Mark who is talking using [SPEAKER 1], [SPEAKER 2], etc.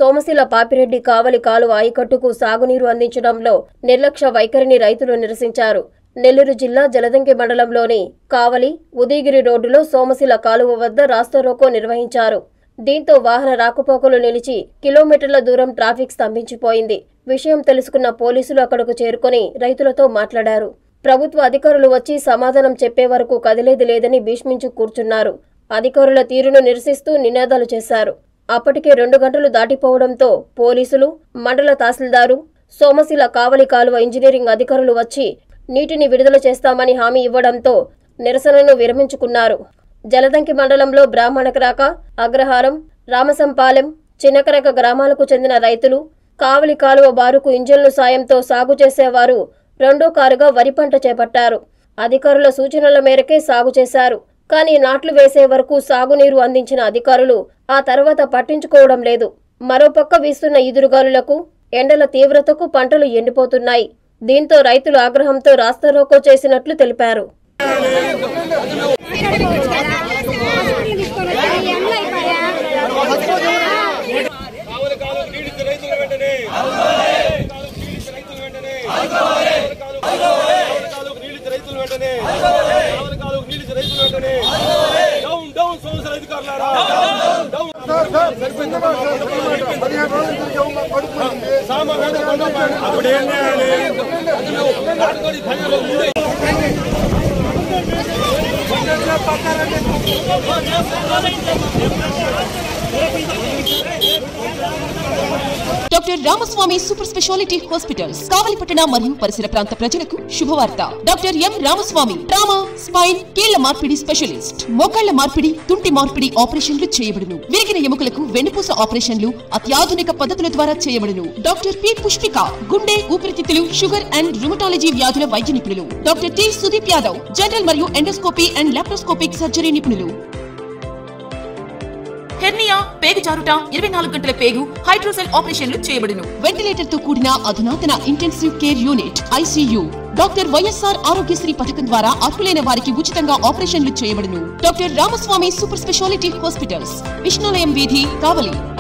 [SPEAKER 1] సోమశిల పాపిరెడ్డి కావలి కాలువ ఆయకట్టుకు సాగునీరు అందించడంలో నిర్లక్ష్య వైఖరిని రైతులు నిరసించారు నెల్లూరు జిల్లా జలదంకి మండలంలోని కావలి ఉదయగిరి రోడ్డులో సోమశిల కాలువ వద్ద రాస్తారోకో నిర్వహించారు దీంతో వాహన రాకపోకలు నిలిచి కిలోమీటర్ల దూరం ట్రాఫిక్ స్తంభించిపోయింది విషయం తెలుసుకున్న పోలీసులు అక్కడకు చేరుకొని రైతులతో మాట్లాడారు ప్రభుత్వ అధికారులు వచ్చి సమాధానం చెప్పే వరకు కదిలేది లేదని భీష్మించు కూర్చున్నారు అధికారుల తీరును నిరసిస్తూ నినాదాలు చేశారు అప్పటికే రెండు గంటలు దాటిపోవడంతో పోలీసులు మండల తహసీల్దారు సోమశిల కావలి కాలువ ఇంజనీరింగ్ అధికారులు వచ్చి నీటిని విడుదల చేస్తామని హామీ ఇవ్వడంతో నిరసనను విరమించుకున్నారు జలదంకి మండలంలో బ్రాహ్మణకరాక అగ్రహారం రామసంపాలెం చిన్నకరక గ్రామాలకు చెందిన రైతులు కావలి కాలువ బారుకు ఇంజన్లు సాయంతో సాగు చేసేవారు రెండో కారుగా వరి పంట చేపట్టారు అధికారుల సూచనల మేరకే సాగు చేశారు కానీ నాట్లు వేసే వరకు సాగునీరు అందించిన అధికారులు ఆ తర్వాత పట్టించుకోవడం లేదు మరోపక్క వీస్తున్న ఈదురుగాలులకు ఎండల తీవ్రతకు పంటలు ఎండిపోతున్నాయి దీంతో రైతులు ఆగ్రహంతో రాస్తారోకో చేసినట్లు తెలిపారు
[SPEAKER 2] కావలి కాలువ నీడిచ్చే రైతులు వెంటనే కావలి కాలువకు నీడిచ్చే రైతులు వెంటనే కావలి కాలువకు కావలి కాలువకు నీడిచ్చే రైతులు వెంటనే కావలి కాలువకు నీడిచ్చే రైతులు వెంటనే డౌన్ డౌన్ సంవత్సరాల అధికారులారా డౌన్ సామాన్యంగా కొండపైన అప్పుడు ఏం చేయాలి నాటుకోడి భయంలో ముందే
[SPEAKER 3] doctor Ramaswamy super specialty hospitals కావలిపట్టణ మరియు పరిసర ప్రాంత ప్రజలకు శుభవార్త doctor M Ramaswamy trauma spine కీళ్ల మార్పిడి స్పెషలిస్ట్ మోకాళ్ల మార్పిడి తుంటి మార్పిడి ఆపరేషన్లు చేయబడును విరిగిన ఎముకలకు వెన్నుపూస ఆపరేషన్లు అత్యాధునిక పద్ధతుల ద్వారా చేయబడును డాక్టర్ పి పుష్పిక గుండె ఊపిరితిత్తులు షుగర్ అండ్ రుమటాలజీ వ్యాధుల వైద్య నిపుణులు doctor T Sudeep Yadav general మరియు ఎండోస్కోపీ అండ్ లాప్రోస్కోపిక్ సర్జరీ నిపుణులు హెర్నియా పేగు జారుట ఇరవై నాలుగు గంటల పేగు హైడ్రోసెల్ ఆపరేషన్లు చేయబడును వెంటిలేటర్ తో కూడిన అధునాతన intensive care unit ICU doctor YSR Aarogyasri పథకం ద్వారా అర్హులైన వారికి ఉచితంగా ఆపరేషన్లు చేయబడును doctor Ramaswamy super specialty hospitals Vishnulayam వీధి కావలి